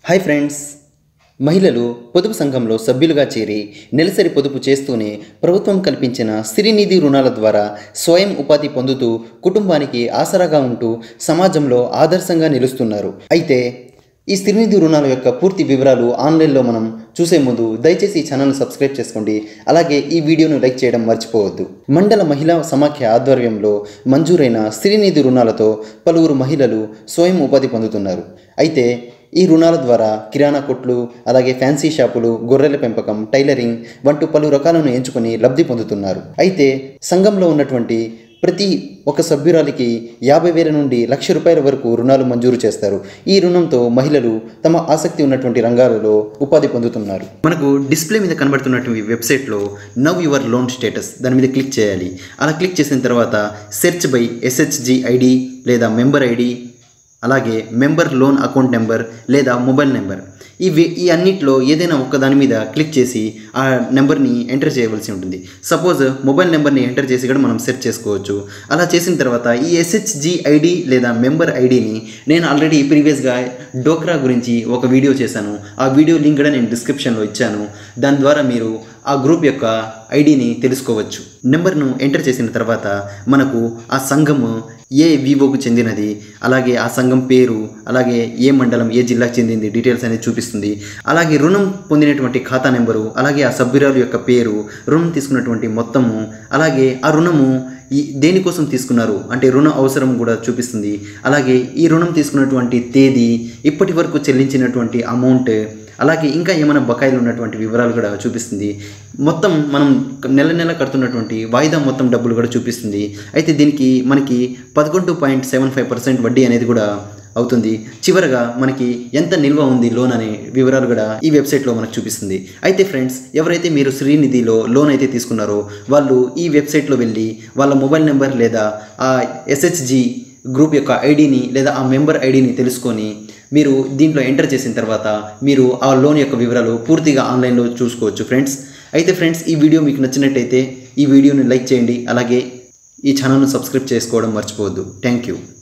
hi friends మహిళలు పొదుపు సంఘంలో సభ్యులుగా చేరి నెలసరి పొదుపు చేస్తూనే ప్రభుత్వం కల్పించిన సిరినిధి రుణాల ద్వారా స్వయం ఉపాధి పొందుతూ కుటుంబానికి ఆసరాగా ఉంటూ సమాజంలో ఆదర్శంగా నిలుస్తున్నారు అయితే ఈ సిరినిధి రుణాల యొక్క పూర్తి వివరాలు ఆన్లైన్లో మనం చూసే ముందు దయచేసి ఈ ఛానల్ను సబ్స్క్రైబ్ చేసుకోండి అలాగే ఈ వీడియోను లైక్ చేయడం మర్చిపోవద్దు మండల మహిళా సమాఖ్య ఆధ్వర్యంలో మంజూరైన సిరినిధి రుణాలతో పలువురు మహిళలు స్వయం ఉపాధి పొందుతున్నారు అయితే ఈ రుణాల ద్వారా కిరాణా కొట్లు అలాగే ఫ్యాన్సీ షాపులు గొర్రెల పెంపకం టైలరింగ్ వంటి పలు రకాలను ఎంచుకొని లబ్ధి పొందుతున్నారు అయితే సంఘంలో ఉన్నటువంటి ప్రతి ఒక సభ్యురాలికి యాభై వేల నుండి లక్ష రూపాయల వరకు రుణాలు మంజూరు చేస్తారు ఈ రుణంతో మహిళలు తమ ఆసక్తి ఉన్నటువంటి రంగాలలో ఉపాధి పొందుతున్నారు మనకు డిస్ప్లే మీద కనబడుతున్నటువంటి వెబ్సైట్లో నవ్ యువర్ లోన్ స్టేటస్ దాని మీద క్లిక్ చేయాలి అలా క్లిక్ చేసిన తర్వాత సెర్చ్ బై ఎస్హెచ్జి ఐడి లేదా మెంబర్ ఐడి అలాగే మెంబర్ లోన్ అకౌంట్ నెంబర్ లేదా మొబైల్ నెంబర్ ఇవి ఈ అన్నిట్లో ఏదైనా ఒక్క దాని మీద క్లిక్ చేసి ఆ నెంబర్ని ఎంటర్ చేయవలసి ఉంటుంది సపోజ్ మొబైల్ నెంబర్ని ఎంటర్ చేసి కూడా మనం సెర్చ్ చేసుకోవచ్చు అలా చేసిన తర్వాత ఈ ఎస్హెచ్జి ఐడి లేదా మెంబర్ ఐడిని నేను ఆల్రెడీ ప్రీవియస్గా డోక్రా గురించి ఒక వీడియో చేశాను ఆ వీడియో లింక్ కూడా నేను డిస్క్రిప్షన్లో ఇచ్చాను దాని ద్వారా మీరు ఆ గ్రూప్ యొక్క ఐడిని తెలుసుకోవచ్చు నెంబర్ను ఎంటర్ చేసిన తర్వాత మనకు ఆ సంఘము ఏ వివోకు చెందినది అలాగే ఆ సంఘం పేరు అలాగే ఏ మండలం ఏ జిల్లాకు చెందింది డీటెయిల్స్ అనేది చూపిస్తుంది అలాగే రుణం పొందినటువంటి ఖాతా నెంబరు అలాగే ఆ సభ్యురాలు యొక్క పేరు రుణం తీసుకున్నటువంటి మొత్తము అలాగే ఆ రుణము ఈ దేనికోసం తీసుకున్నారు అంటే రుణ అవసరం కూడా చూపిస్తుంది అలాగే ఈ రుణం తీసుకున్నటువంటి తేదీ ఇప్పటి వరకు చెల్లించినటువంటి అమౌంట్ అలాగే ఇంకా ఏమైనా బకాయిలు ఉన్నటువంటి వివరాలు కూడా చూపిస్తుంది మొత్తం మనం నెల నెల కడుతున్నటువంటి వాయిదా మొత్తం డబ్బులు కూడా చూపిస్తుంది అయితే దీనికి మనకి పదకొండు పాయింట్ సెవెన్ ఫైవ్ పర్సెంట్ వడ్డీ అనేది కూడా అవుతుంది చివరగా మనకి ఎంత నిల్వ ఉంది లోన్ అనే వివరాలు కూడా ఈ వెబ్సైట్లో మనకు చూపిస్తుంది అయితే ఫ్రెండ్స్ ఎవరైతే మీరు శ్రీనిధిలో లోన్ అయితే తీసుకున్నారో వాళ్ళు ఈ వెబ్సైట్లో వెళ్ళి వాళ్ళ మొబైల్ నెంబర్ లేదా ఆ ఎస్హెచ్జి గ్రూప్ యొక్క ఐడిని లేదా ఆ మెంబర్ ఐడిని తెలుసుకొని మీరు దీంట్లో ఎంటర్ చేసిన తర్వాత మీరు ఆ లోన్ యొక్క వివరాలు పూర్తిగా ఆన్లైన్లో చూసుకోవచ్చు ఫ్రెండ్స్ అయితే ఫ్రెండ్స్ ఈ వీడియో మీకు నచ్చినట్టయితే ఈ వీడియోని లైక్ చేయండి అలాగే ఈ ఛానల్ను సబ్స్క్రైబ్ చేసుకోవడం మర్చిపోవద్దు థ్యాంక్ యూ